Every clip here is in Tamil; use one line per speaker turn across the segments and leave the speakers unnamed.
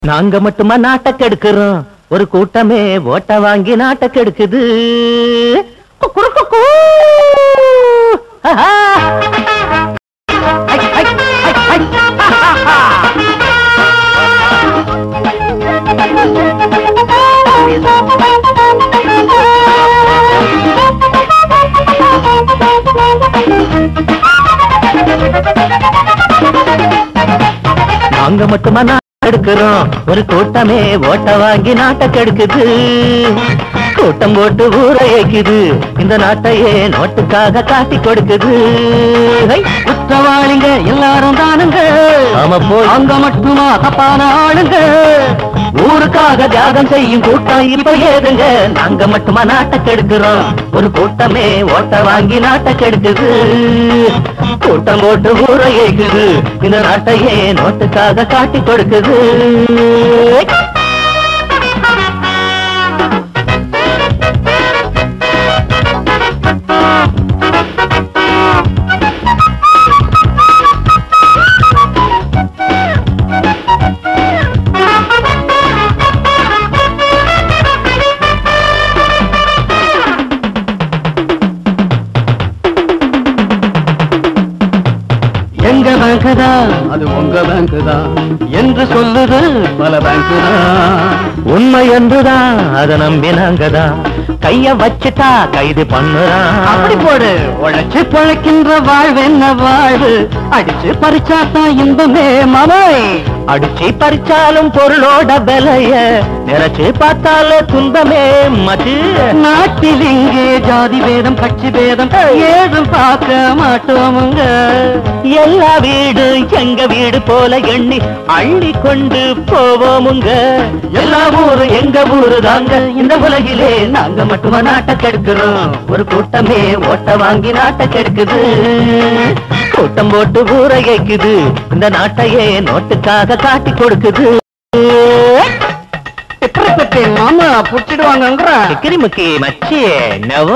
நாங்க மட்டுமா நாட்டை கெடுக்கிறோம் ஒரு கூட்டமே ஓட்ட வாங்கி நாட்டை கெடுக்குது குக்குரு குக்கூ. ஆஹா. ஐ, ஐ, ஐ, ஐ. ஆஹாஹா. நாங்க மட்டுமா நாட்டை கெடுக்கிறோம் ஒரு கூட்டமே ஓட்ட வாங்கி நாட்டை கெடுக்குது கூட்டம் போட்டு ஊரை ஏக்குது இந்த நாட்டையே நோட்டுக்காக காட்டி கொடுக்குது ஹை, குற்றவாளிங்க எல்லாரும் தானுங்க ஆமா போய் அங்க மட்டுமா தப்பான ஆளுங்க ஊருக்காக தியாகம் செய்யும் கூட்டம் இப்ப ஏதுங்க நாங்க மட்டுமா நாட்டை கெடுக்கிறோம் ஒரு கூட்டமே ஓட்ட வாங்கி நாட்டை கெடுக்குது கூட்டம் போட்டு ஊரை ஏக்குது இந்த நாட்டையே நோட்டுக்காக காட்டி கொடுக்குது எங்க பேங்க் தான்
அது உங்க பேங்க் தான் என்று சொல்லுது பல பேங்க் தான்
உண்மை என்றுதான் அதை நம்பி நாங்கதான் கைய வச்சுட்டா கைது பண்ணுறான்
அப்படி போடு உழைச்சு பழைக்கின்ற வாழ்வென்ன வாழ்வு அடிச்சு பறிச்சாத்தான் இன்பமே மமாய்
அடிச்சு பறிச்சாலும் பொருளோட விலைய நினைச்சு பார்த்தாலே துன்பமே மச்சு
நாட்டில் இங்கே ஜாதி பேதம் கட்சி பேதம் ஏதும் பார்க்க மாட்டோமுங்க
எல்லா வீடு எங்க வீடு போல எண்ணி அள்ளி கொண்டு போவோமுங்க எல்லா ஊரு எங்க ஊரு தாங்க இந்த உலகிலே நாங்க மட்டுமா நாட்டை கெடுக்கிறோம் ஒரு கூட்டமே ஓட்ட வாங்கி நாட்டை கெடுக்குது கூட்டம் போட்டு ஊரை கேக்குது இந்த நாட்டையே நோட்டுக்காக காட்டி கொடுக்குது
எத்தனை பெற்று மாமா புடிச்சிடுவாங்கங்கிற
சிக்கிரி முக்கி மச்சி நவ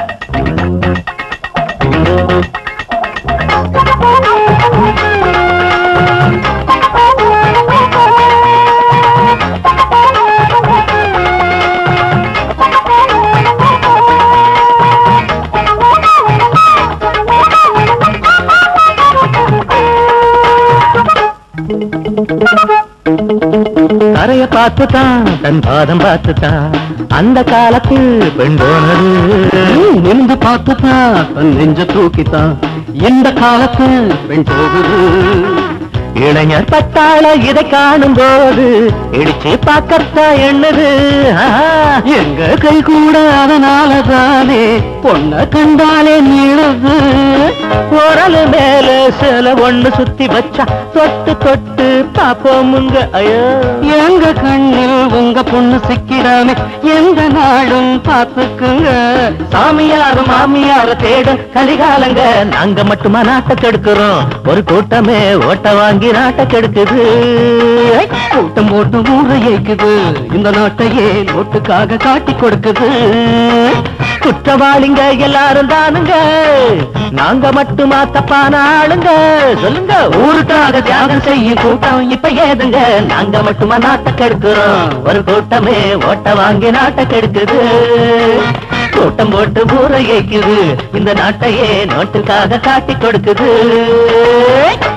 கரைய பார்த்துதான் தன் பாதம் பார்த்துதான் அந்த காலத்து பெண் போனது
நின்று பார்த்துதான் தன் நெஞ்ச தூக்கித்தான் இந்த காலத்து பெண் போகுது
இளைஞர் பட்டாள இதை காணும் போது இடிச்சு பார்க்கத்தா எண்ணுது ஆஹா.
எங்க கை கூட அதனால தானே பொண்ண கண்டாலே நீளுது
உரல் மேல சில ஒண்ணு சுத்தி வச்சா தொட்டு தொட்டு பாப்போமுங்க ஐயோ
எங்க கண்ணில் உங்க பொண்ணு சிக்கிடாம எந்த நாளும் பார்த்துக்குங்க
சாமியாரு மாமியாரு தேடும் கலிகாலங்க நாங்க மட்டுமா நாட்டை கெடுக்கிறோம் ஒரு கூட்டமே ஓட்ட வாங்கி நாட்டை கெடுக்குது
கூட்டம் போட்டு ஊரை ஏக்குது இந்த நாட்டையே நோட்டுக்காக காட்டி கொடுக்குது
குற்றவாளிங்க எல்லாரும் தானுங்க நாங்க மட்டுமா தப்பான ஆளுங்க சொல்லுங்க ஊருக்காக தியாகம் செய்யும் கூட்டம் இப்ப ஏதுங்க நாங்க மட்டுமா நாட்டை கெடுக்கிறோம் ஒரு கூட்டமே ஓட்ட வாங்கி நாட்டை கெடுக்குது கூட்டம் போட்டு ஊரை ஏக்குது இந்த நாட்டையே நோட்டுக்காக காட்டி கொடுக்குது